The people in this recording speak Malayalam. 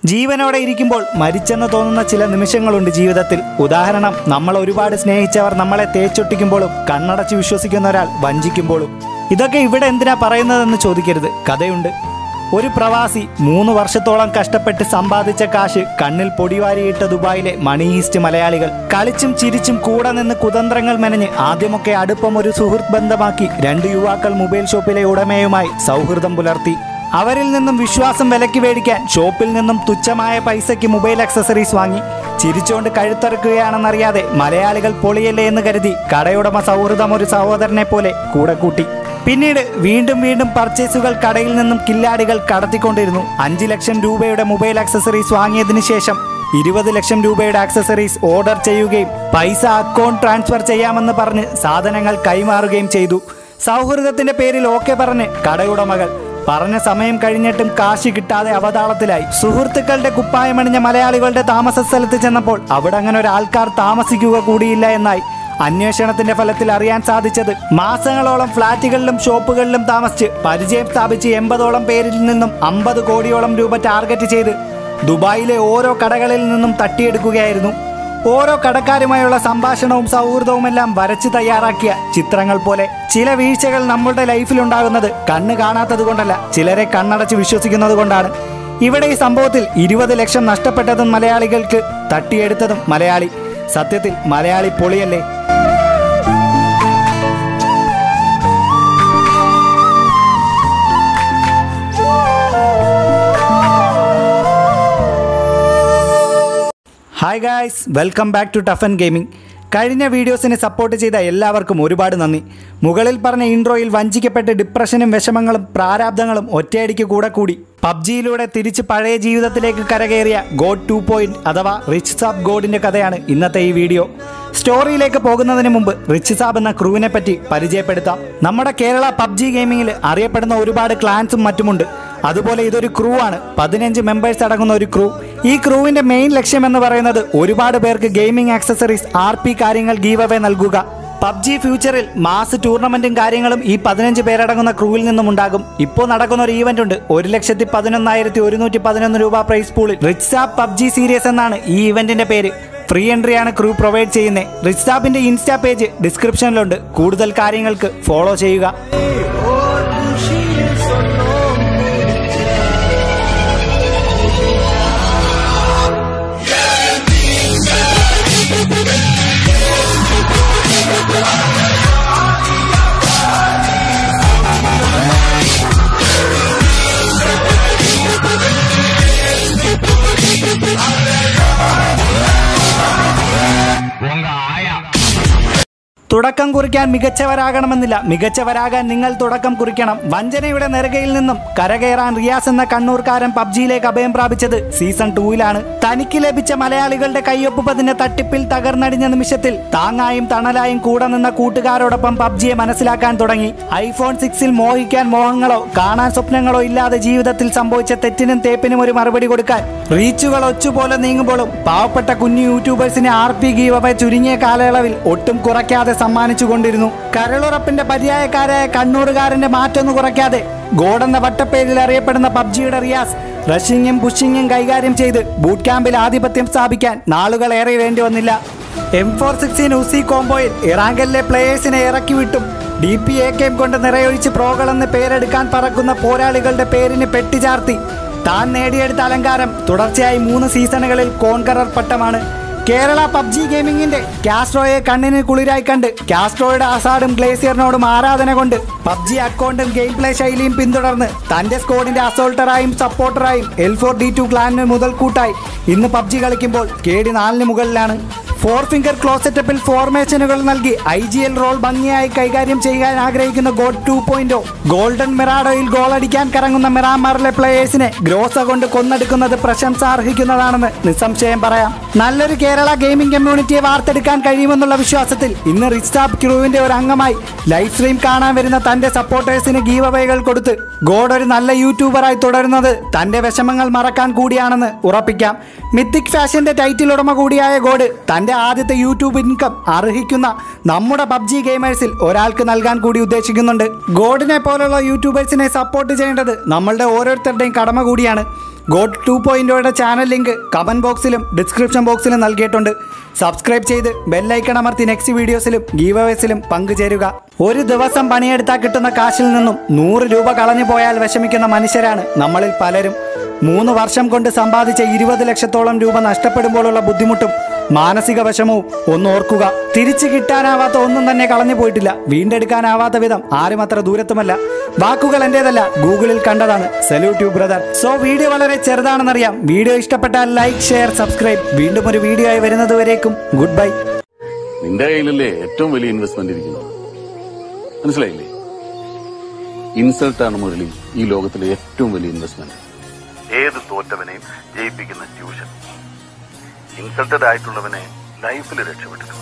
ജീവനോടെ ഇരിക്കുമ്പോൾ മരിച്ചെന്ന് തോന്നുന്ന ചില നിമിഷങ്ങളുണ്ട് ജീവിതത്തിൽ ഉദാഹരണം നമ്മൾ ഒരുപാട് സ്നേഹിച്ചവർ നമ്മളെ തേച്ചൊട്ടിക്കുമ്പോഴും കണ്ണടച്ച് വിശ്വസിക്കുന്ന ഒരാൾ വഞ്ചിക്കുമ്പോഴും ഇതൊക്കെ ഇവിടെ എന്തിനാ പറയുന്നതെന്ന് ചോദിക്കരുത് കഥയുണ്ട് ഒരു പ്രവാസി മൂന്ന് വർഷത്തോളം കഷ്ടപ്പെട്ട് സമ്പാദിച്ച കാശ് കണ്ണിൽ പൊടിവാരിയിട്ട ദുബായിലെ മണി ഈസ്റ്റ് മലയാളികൾ കളിച്ചും ചിരിച്ചും കൂടെ നിന്ന് കുതന്ത്രങ്ങൾ മെനഞ്ഞ് ആദ്യമൊക്കെ അടുപ്പം ഒരു സുഹൃത്ത് ബന്ധമാക്കി രണ്ട് യുവാക്കൾ മൊബൈൽ ഷോപ്പിലെ ഉടമയുമായി സൗഹൃദം പുലർത്തി അവരിൽ നിന്നും വിശ്വാസം വിലക്ക് മേടിക്കാൻ ഷോപ്പിൽ നിന്നും തുച്ഛമായ പൈസയ്ക്ക് മൊബൈൽ ആക്സസറീസ് വാങ്ങി ചിരിച്ചുകൊണ്ട് കഴുത്തറക്കുകയാണെന്നറിയാതെ മലയാളികൾ പൊളിയല്ലേ എന്ന് കരുതി കടയുടമ സൗഹൃദം ഒരു സഹോദരനെ പോലെ കൂടെ കൂട്ടി പിന്നീട് വീണ്ടും വീണ്ടും പർച്ചേസുകൾ കടയിൽ നിന്നും കില്ലാടികൾ കടത്തിക്കൊണ്ടിരുന്നു അഞ്ച് ലക്ഷം രൂപയുടെ മൊബൈൽ ആക്സസറീസ് വാങ്ങിയതിനു ശേഷം ഇരുപത് ലക്ഷം രൂപയുടെ ആക്സസറീസ് ഓർഡർ ചെയ്യുകയും പൈസ അക്കൗണ്ട് ട്രാൻസ്ഫർ ചെയ്യാമെന്ന് പറഞ്ഞ് സാധനങ്ങൾ കൈമാറുകയും ചെയ്തു സൗഹൃദത്തിന്റെ പേരിൽ ഓക്കെ പറഞ്ഞ് കടയുടമകൾ പറഞ്ഞ സമയം കഴിഞ്ഞിട്ടും കാശ് കിട്ടാതെ അവതാളത്തിലായി സുഹൃത്തുക്കളുടെ കുപ്പായമണിഞ്ഞ മലയാളികളുടെ താമസ സ്ഥലത്ത് ചെന്നപ്പോൾ അവിടെ അങ്ങനെ ഒരാൾക്കാർ താമസിക്കുക കൂടിയില്ല എന്നായി അന്വേഷണത്തിന്റെ ഫലത്തിൽ അറിയാൻ സാധിച്ചത് മാസങ്ങളോളം ഫ്ളാറ്റുകളിലും ഷോപ്പുകളിലും താമസിച്ച് പരിചയം സ്ഥാപിച്ച് എൺപതോളം പേരിൽ നിന്നും അമ്പത് കോടിയോളം രൂപ ടാർഗറ്റ് ചെയ്ത് ദുബായിലെ ഓരോ കടകളിൽ നിന്നും തട്ടിയെടുക്കുകയായിരുന്നു ഓരോ കടക്കാരുമായുള്ള സംഭാഷണവും സൗഹൃദവുമെല്ലാം വരച്ച് തയ്യാറാക്കിയ ചിത്രങ്ങൾ പോലെ ചില വീഴ്ചകൾ നമ്മളുടെ ലൈഫിൽ ഉണ്ടാകുന്നത് കണ്ണ് കാണാത്തത് കൊണ്ടല്ല ചിലരെ കണ്ണടച്ച് വിശ്വസിക്കുന്നത് കൊണ്ടാണ് ഇവിടെ ഈ സംഭവത്തിൽ ഇരുപത് ലക്ഷം നഷ്ടപ്പെട്ടതും മലയാളികൾക്ക് തട്ടിയെടുത്തതും മലയാളി സത്യത്തിൽ മലയാളി പൊളിയല്ലേ hi guys welcome back to Toofan gaming കഴിഞ്ഞ വീഡിയോസിനെ സപ്പോർട്ട് ചെയ്ത എല്ലാവർക്കും ഒരുപാട് നന്ദി മുകളിൽ പറഞ്ഞ ഇൻട്രോയിൽ വഞ്ചിക്കപ്പെട്ട് ഡിപ്രഷനും വിഷമങ്ങളും പ്രാരാബ്ദങ്ങളും ഒറ്റയടിക്ക് കൂടെ കൂടി പബ്ജിയിലൂടെ തിരിച്ച് പഴയ ജീവിതത്തിലേക്ക് കരകയറിയ ഗോഡ് ടു പോയിന്റ് അഥവാ റിച്ച് സാബ് ഗോഡിന്റെ കഥയാണ് ഇന്നത്തെ ഈ വീഡിയോ സ്റ്റോറിയിലേക്ക് പോകുന്നതിന് മുമ്പ് റിച്ച് സാബ് എന്ന ക്രൂവിനെ പറ്റി പരിചയപ്പെടുത്താം നമ്മുടെ കേരള പബ്ജി ഗെയിമിങ്ങിൽ അറിയപ്പെടുന്ന ഒരുപാട് ക്ലാൻസും മറ്റുമുണ്ട് അതുപോലെ ഇതൊരു ക്രൂ ആണ് പതിനഞ്ച് മെമ്പേഴ്സ് അടങ്ങുന്ന ഒരു ക്രൂ ഈ ക്രൂവിന്റെ മെയിൻ ലക്ഷ്യം എന്ന് പറയുന്നത് ഒരുപാട് പേർക്ക് ഗെയിമിംഗ് ആക്സസറീസ് ആർ പി കാര്യങ്ങൾ ഗീവ് അവേ നൽകുക പബ്ജി ഫ്യൂച്ചറിൽ മാസ് ടൂർണമെന്റും കാര്യങ്ങളും ഈ പതിനഞ്ച് പേരടങ്ങുന്ന ക്രൂവിൽ നിന്നും ഉണ്ടാകും ഇപ്പോൾ നടക്കുന്ന ഒരു ഈവന്റ് ഉണ്ട് ഒരു ലക്ഷത്തി പതിനൊന്നായിരത്തി ഒരുന്നൂറ്റി പതിനൊന്ന് രൂപ പ്രൈസ് പൂളിൽ റിച്ച് ആപ്പ് പബ്ജി സീരീസ് എന്നാണ് ഈ ഇവന്റിന്റെ പേര് ഫ്രീ എൻട്രി ആണ് ക്രൂ പ്രൊവൈഡ് ചെയ്യുന്നത് റിച്ച് ആപ്പിന്റെ ഇൻസ്റ്റാ പേജ് ഡിസ്ക്രിപ്ഷനിലുണ്ട് കൂടുതൽ കാര്യങ്ങൾക്ക് ഫോളോ ചെയ്യുക തുടക്കം കുറിക്കാൻ മികച്ചവരാകണമെന്നില്ല മികച്ചവരാകാൻ നിങ്ങൾ തുടക്കം കുറിക്കണം വഞ്ചനയുടെ നെറുകയിൽ നിന്നും കരകയറാൻ റിയാസ് എന്ന കണ്ണൂർക്കാരൻ പബ്ജിയിലേക്ക് അഭയം പ്രാപിച്ചത് സീസൺ ടൂവിലാണ് തനിക്ക് ലഭിച്ച മലയാളികളുടെ കയ്യൊപ്പ് പതിന്റെ തട്ടിപ്പിൽ തകർന്നടിഞ്ഞ നിമിഷത്തിൽ താങ്ങായും തണലായും കൂടെ നിന്ന കൂട്ടുകാരോടൊപ്പം പബ്ജിയെ മനസ്സിലാക്കാൻ തുടങ്ങി ഐഫോൺ സിക്സിൽ മോഹിക്കാൻ മോഹങ്ങളോ കാണാൻ സ്വപ്നങ്ങളോ ഇല്ലാതെ ജീവിതത്തിൽ സംഭവിച്ച തെറ്റിനും തേപ്പിനും ഒരു മറുപടി കൊടുക്കാൻ റീച്ചുകൾ ഒച്ചുപോലെ നീങ്ങുമ്പോഴും പാവപ്പെട്ട കുഞ്ഞു യൂട്യൂബേഴ്സിനെ ആർ പി ഗീവ ചുരുങ്ങിയ കാലയളവിൽ ഒട്ടും കുറയ്ക്കാതെ സമ്മാനിച്ചു കൊണ്ടിരുന്നു കരളുറപ്പിന്റെ പര്യായക്കാരായ കണ്ണൂറുകാരന്റെ മാറ്റൊന്നു കുറയ്ക്കാതെ ഗോഡ് എന്ന വട്ടപ്പേരിൽ അറിയപ്പെടുന്ന പബ്ജിയുടെ റിയാസ് റഷിങ്ങും പുഷിങ്ങും കൈകാര്യം ചെയ്ത് ബൂട്ട് ക്യാമ്പിൽ ആധിപത്യം സ്ഥാപിക്കാൻ നാളുകളേറെ വേണ്ടി വന്നില്ല എം ഫോർ സിക്സ്റ്റീൻ ഉസി കോംബോയിൽ ഇറാങ്കലിലെ പ്ലേയേഴ്സിനെ ഇറക്കി വിട്ടും ഡി പി എ കെയും കൊണ്ട് നിറയൊഴിച്ച് പ്രോകളെന്ന് പേരെടുക്കാൻ പറക്കുന്ന പോരാളികളുടെ പേരിന് പെട്ടിചാർത്തി താൻ നേടിയെടുത്ത അലങ്കാരം തുടർച്ചയായി മൂന്ന് സീസണുകളിൽ കോൺകറർ പട്ടമാണ് കേരള പബ്ജി ഗെയിമിങ്ങിന്റെ കാസ്ട്രോയെ കണ്ണിന് കുളിരായി കണ്ട് കാസ്ട്രോയുടെ അസാഡും ഗ്ലേസിയറിനോടും ആരാധന കൊണ്ട് പബ്ജി അക്കൗണ്ടും ഗെയിം പ്ലേ ശൈലിയും പിന്തുടർന്ന് തന്റെ സ്കോഡിന്റെ അസോൾട്ടറായും സപ്പോർട്ടറായും എൽ ഫോർ ഡി ടു ക്ലാനിന് മുതൽക്കൂട്ടായി ഇന്ന് പബ്ജി കളിക്കുമ്പോൾ കേടി നാലിന് മുകളിലാണ് ഫോർ ഫിംഗർ ക്ലോസെറ്റപ്പിൽ ഫോർമേഷനുകൾ നൽകി ഐ ജി എൽ റോൾ ഭംഗിയായി കൈകാര്യം ചെയ്യാൻ ആഗ്രഹിക്കുന്ന ഗോഡ് ടു പോയിന്റോ ഗോൾഡൻ മെറാഡോയിൽ ഗോൾ അടിക്കാൻ കറങ്ങുന്ന മെറാമാറിലെ പ്ലേയേഴ്സിനെ ഗ്രോസ കൊണ്ട് കൊന്നെടുക്കുന്നത് പ്രശംസ അർഹിക്കുന്നതാണെന്ന് നിസ്സംശയം പറയാം നല്ലൊരു കേരള ഗെയിമിംഗ് കമ്മ്യൂണിറ്റിയെ വാർത്തെടുക്കാൻ കഴിയുമെന്നുള്ള വിശ്വാസത്തിൽ ഇന്ന് റിച്ചാപ്പ് ക്രൂവിന്റെ ഒരു അംഗമായി ലൈവ് സ്ട്രീം കാണാൻ വരുന്ന തന്റെ സപ്പോർട്ടേഴ്സിന് ഗീവ് അവകൾ കൊടുത്ത് ഗോഡ് ഒരു നല്ല യൂട്യൂബറായി തുടരുന്നത് തന്റെ വിഷമങ്ങൾ മറക്കാൻ കൂടിയാണെന്ന് ഉറപ്പിക്കാം മിത്തിക് ഫാഷന്റെ ടൈറ്റിൽ ഉടമ കൂടിയായ ഗോഡ് തന്റെ ആദ്യത്തെ യൂട്യൂബ് ഇൻകം അർഹിക്കുന്ന നമ്മുടെ പബ്ജി ഗെയിമേഴ്സിൽ ഒരാൾക്ക് നൽകാൻ കൂടി ഉദ്ദേശിക്കുന്നുണ്ട് ഗോഡിനെ പോലുള്ള യൂട്യൂബേഴ്സിനെ സപ്പോർട്ട് ചെയ്യേണ്ടത് നമ്മളുടെ ഓരോരുത്തരുടെയും കടമ കൂടിയാണ് ഗോഡ് ടു പോയിന്റോയുടെ ചാനൽ ലിങ്ക് കമന്റ് ബോക്സിലും ഡിസ്ക്രിപ്ഷൻ ബോക്സിലും നൽകിയിട്ടുണ്ട് സബ്സ്ക്രൈബ് ചെയ്ത് ബെല്ലൈക്കൺ അമർത്തി നെക്സ്റ്റ് വീഡിയോസിലും ഗീവവേസിലും പങ്കുചേരുക ഒരു ദിവസം പണിയെടുത്താൽ കിട്ടുന്ന കാശിൽ നിന്നും നൂറ് രൂപ കളഞ്ഞു പോയാൽ വിഷമിക്കുന്ന മനുഷ്യരാണ് നമ്മളിൽ പലരും മൂന്ന് വർഷം കൊണ്ട് സമ്പാദിച്ച ഇരുപത് ലക്ഷത്തോളം രൂപ നഷ്ടപ്പെടുമ്പോഴുള്ള ബുദ്ധിമുട്ടും മാനസിക വിഷമവും ഒന്ന് ഓർക്കുക തിരിച്ചു കിട്ടാനാവാത്ത ഒന്നും തന്നെ കളഞ്ഞു പോയിട്ടില്ല വീണ്ടെടുക്കാനാവാത്ത വിധം ആരും അത്ര ദൂരത്തുമല്ല വാക്കുകൾ എന്റേതല്ല ഗൂഗിളിൽ കണ്ടതാണ് salute you brother so video വളരെ ചെറുതാണെന്നറിയാം വീഡിയോ ഇഷ്ടപ്പെട്ടാൽ ലൈക്ക് ഷെയർ സബ്സ്ക്രൈബ് വീണ്ടും ഒരു വീഡിയോ ആയി വരുന്നത് വരേക്കും ഗുഡ് ബൈ നിന്റെ കയ്യിലല്ലേ ഏറ്റവും വലിയ ഇൻവെസ്റ്റ്മെന്റ് ഇരിക്കുന്നത് മനസ്സിലായില്ലേ ഇൻസൾട്ടാണ് മുരളി ഈ ലോകത്തിലെ ഏറ്റവും വലിയ ഇൻവെസ്റ്റ്മെന്റ് ഏത് തോറ്റവനെയും ജയിപ്പിക്കുന്ന ട്യൂഷൻ ഇൻസൾട്ടഡ് ആയിട്ടുള്ളവനെ ലൈഫിൽ രക്ഷപ്പെട്ടിട്ടുണ്ട്